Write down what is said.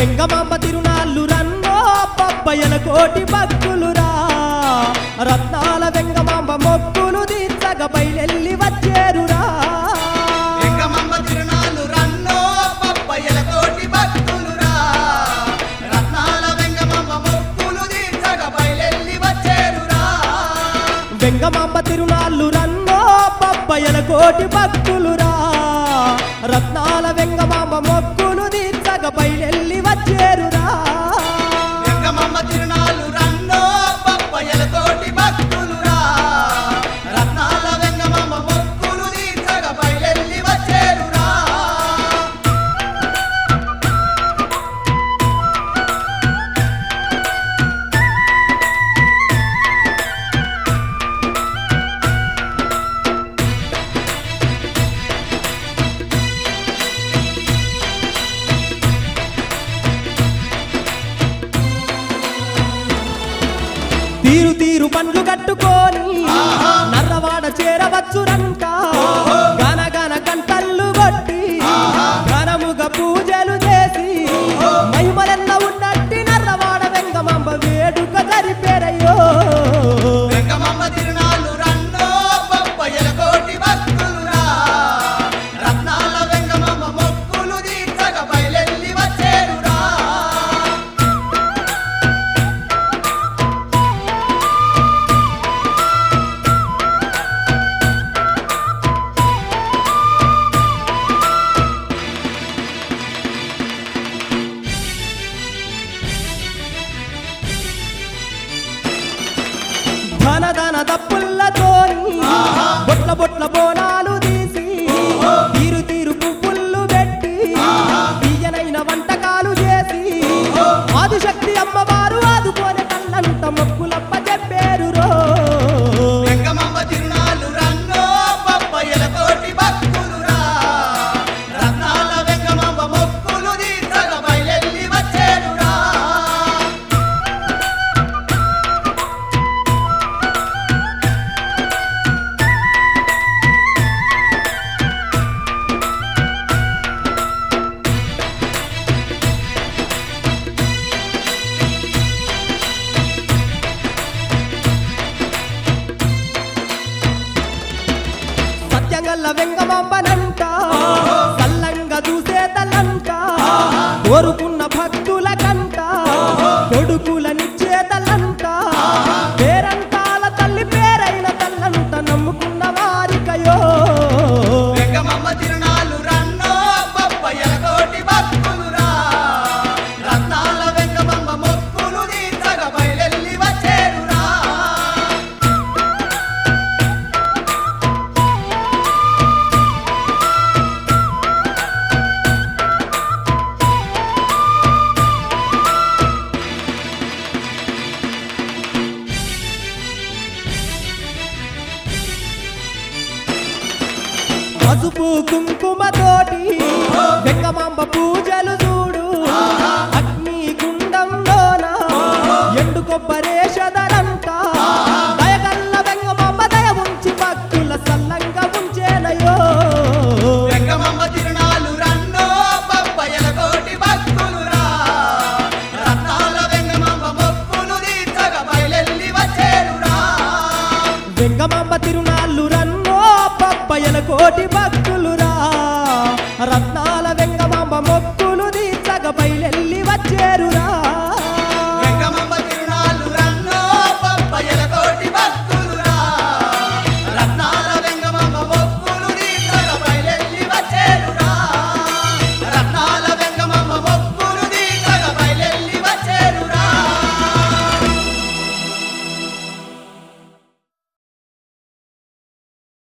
వెంగమాంబ తిరునాళ్ళు రన్నో పబ్బయ్యల కోటి భక్తులురా రత్నాల వెంగమాంబ మొక్కులు తీర్చగ బయలెల్లి వచ్చేరురా వెంగమమ్మ తిరునాళ్ళు రన్నో పప్పయ్యల కోటి భక్తులురా రత్నాల వెంగమమ్మ మొక్కులు తీర్చగ బయలెల్లి వచ్చేరురా వెంగమాంబ తిరునాళ్ళు రన్నో పబ్బయ్యల కోటి భక్తులురా రత్నాల వెంగమాంబ మొక్కులు తీర్చగ బయలెల్లి వచ్చేరురా వెంగమమ్మ తిరునాళ్ళు రన్నో పప్పయ్యల కోటి భక్తులురా రత్నాల వెంగమమ్మ మొక్కులు తీర్చగ బయలెల్లి వచ్చేరురా తీరు తీరు పండ్లు కట్టుకొని నర్రవాడ చేరవచ్చురంట గన గన గంటల్లు కొట్టి ఘనముగా పూజలు చేసి మహిమలెన్న ఉన్నట్టి నర్రవాడ వెంగమాంబ వేడుక జరిపేరయ్యో వెంగమమ్మ తిరునాళ్ళు రన్నో పప్పయ్యల కోటి భక్తులురా రత్నాల వెంగమమ్మ మొక్కులు తీర్చగ బయలెల్లి వచ్చేరురా ధన ధన దప్పుల్లతోని బొట్ల బొట్ల బోనాలు తీసి తీరు తీరు పువ్వుళ్ళు పెట్టి తీయనైన వంటకాలు చేసి ఆదిశక్తి అమ్మవారు ఆదుకోని కళ్ళంత మొక్కులప్ప చెప్పారు రో వెంగమమ్మ తిరునాళ్ళు రన్నో పప్పయ్యల కోటి భక్తులురా రత్నాల వెంగమమ్మ మొక్కులు తీర్చగ బయలెల్లి వచ్చేరురా సత్యంగల్ల వెంగమాంబనంట సల్లంగా చూసే తల్లంట కోరుకున్న భక్తుల కంట కొడుకులనిచ్చే తల్లంట పేరంటాల తల్లి పేరైన తల్లంట నమ్ముకున్న వారికయో వెంగమమ్మ తిరునాళ్ళు రన్నో పప్పయ్యల కోటి భక్తులురా రత్నాల వెంగమమ్మ మొక్కులు తీర్చగ బయలెల్లి వచ్చేరురా పసుపు కుంకుమతోటి వెంగమాంబ పూజ